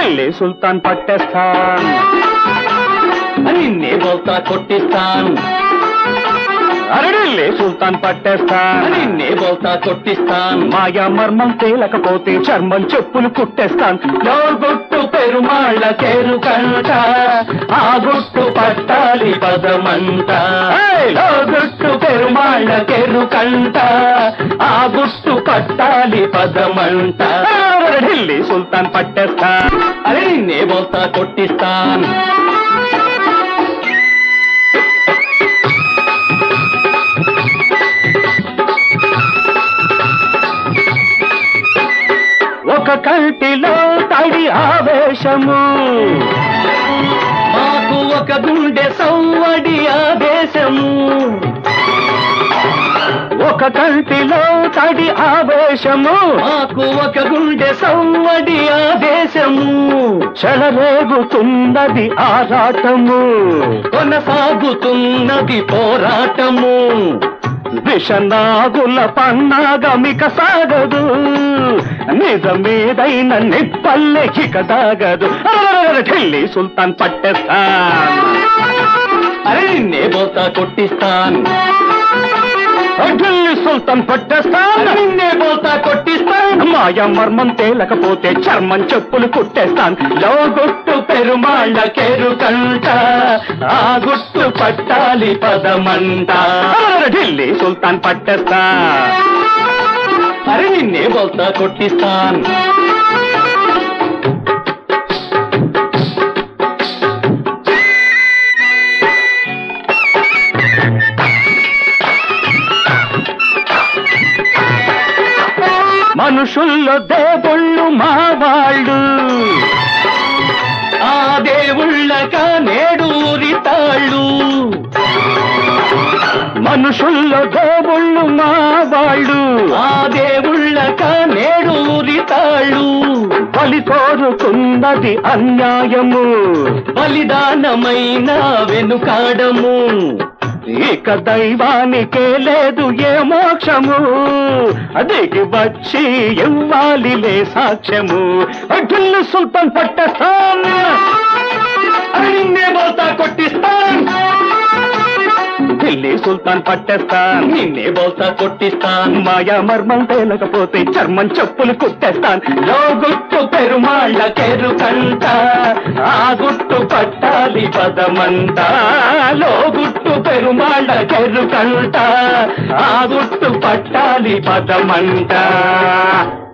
ఢిల్లీ సుల్తాన్ పట్టేస్తాన్ నిన్నే బోల్తా కొట్టిస్తాను అరే ఢిల్లీ సుల్తాన్ పట్టేస్తాన్ నిన్నే బోల్తా కొట్టిస్తాను మాయా మర్మం తేలకపోతే చర్మం చెప్పులు కుట్టేస్తాన్ లో గుట్టు పెరుమాళ్ళ కేరు కంట ఆ గుట్టు పట్టాలి పదమంట ఏయ్! లో గుట్టు పెరుమాళ్ళ కేరు కంట ఆ గుట్టు పట్టాలి పదమంట అరే ఢిల్లీ సుల్తాన్ పట్టేస్తాన్ అరే నిన్నే బోల్తా కొట్టిస్తాను ఒక కంటిలో తడి ఆవేశము మాకు ఒక గుండె సవ్వడి ఆదేశము ఒక కంటిలో తడి ఆవేశము మాకు ఒక గుండె సవ్వడి ఆదేశము చెలరేగుతున్నది ఆరాటము కొనసాగుతున్నది పోరాటము విషనాగుల పన్నాగమిక సాగదు నిజమేదైన నిప్పల్లెకిక దాగదు అరెరెరెరె, ఢిల్లీ సుల్తాన్ పట్టేస్తాన్ అరే నిన్నే బోతా కొట్టిస్తాను ఢిల్లీ సుల్తాన్ పట్టేస్తాన్ నిన్నే బోతా కొట్టిస్తాను మాయ మర్మం తేలకపోతే చర్మం చెప్పులు కుట్టేస్తాన్ లోగుట్టు పెరుమాళ్ళ కెరుకంట ఆ గుట్టు పట్టాలి పదమంట అరెరెరె, ఢిల్లీ సుల్తాన్ పట్టేస్తా అరే నిన్నే బోల్తా కొట్టిస్తాను మనుషుల్లో దేవుళ్ళు మా వాళ్ళు ఆ దేవుళ్ళక నేడు ఊరితాళ్ళు మనుషుల్లో దేవుళ్ళు మా వాళ్ళు ఆ దేవుళ్ళక నేడు ఊరితాళ్ళు బలి కోరుతున్నది అన్యాయము బలిదానమైన వెనుకాడము ఇక దైవానికే లేదు ఏ మోక్షము అదికి వచ్చి ఇవ్వాలిలే సాక్ష్యము ఢిల్లీ సుల్తాన్ పట్టేస్తాన్ అరే నిన్నే బోల్తా కొట్టిస్తాను ఢిల్లీ సుల్తాన్ పట్టేస్తాన్ నిన్నే బోల్తా కొట్టిస్తాను మాయా మర్మం తేలకపోతే చర్మం చెప్పులు కుట్టేస్తాన్ లో గుట్టు పెరుమాళ్ళ కెరుకంట ఆ గుట్టు పట్టాలి పదమంట లో గుట్టు పెరుమాళ్ళ కెరుకంట ఆ గుట్టు పట్టాలి పదమంట